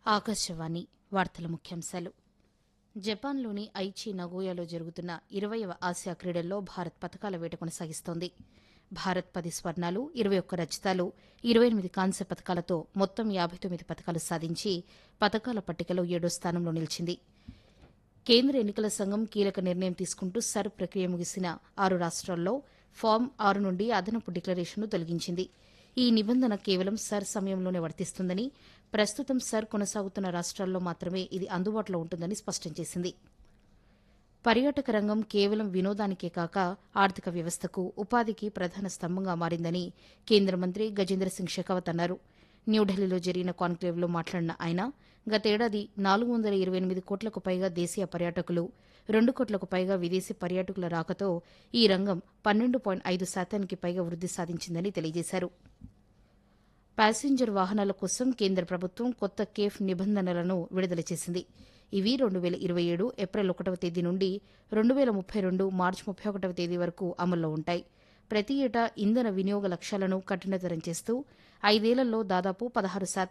ఆకాశవాణి వార్తల ముఖ్యాంశాలు జపాన్లోని ఐచి నగోయాలో జరుగుతున్న ఇరవయవ ఆసియా క్రీడల్లో భారత్ పతకాల వేట కొనసాగిస్తోంది భారత్ పది స్వర్ణాలు ఇరవై ఒక్క రజతాలు ఇరవై ఎనిమిది కాంస్య పతకాలతో మొత్తం యాబై తొమ్మిది పతకాలు సాధించి పతకాల పట్టికలో ఏడో స్థానంలో నిలిచింది కేంద్ర ఎన్నికల సంఘం కీలక నిర్ణయం తీసుకుంటూ సర్ ప్రక్రియ ముగిసిన ఆరు రాష్ట్రాల్లో ఫామ్ ఆరు నుండి అదనపు డిక్లరేషన్ను తొలగించింది ఈ నిబంధన కేవలం సర్ సమయంలోనే వర్తిస్తుందని ప్రస్తుతం సర్ కొనసాగుతున్న రాష్ట్రాల్లో మాత్రమే ఇది అందుబాటులో ఉంటుందని స్పష్టం చేసింది పర్యాటక రంగం కేవలం వినోదానికే కాక ఆర్థిక వ్యవస్థకు ఉపాధికి ప్రధాన స్తంభంగా మారిందని కేంద్ర మంత్రి గజేంద్ర సింగ్ షెకావత్ అన్నారు న్యూఢిల్లీలో జరిగిన కాన్క్లేవ్లో మాట్లాడిన ఆయన గతేడాది నాలుగు వందల ఇరవై ఎనిమిది కోట్లకు పైగా దేశీయ పర్యాటకులు రెండు కోట్లకు పైగా విదేశీ పర్యాటకుల రాకతో ఈ రంగం పన్నెండు పాయింట్ ఐదు శాతానికి పైగా వృద్ది సాధించిందని తెలియజేశారు ప్యాసింజర్ వాహనాల కోసం కేంద్ర ప్రభుత్వం కొత్త కేఫ్ నిబంధనలను విడుదల చేసింది ఇవి రెండు వేల ఇరవై ఏడు ఏప్రిల్ ఒకటవ తేదీ నుండి రెండు వేల ముప్పై రెండు మార్చి ముప్పై ఒకటవ తేదీ వరకు అమల్లో ఉంటాయి ప్రతి ఏటా ఇంధన వినియోగ లక్ష్యాలను కఠినతరం చేస్తూ ఐదేళ్లలో దాదాపు పదహారు శాతం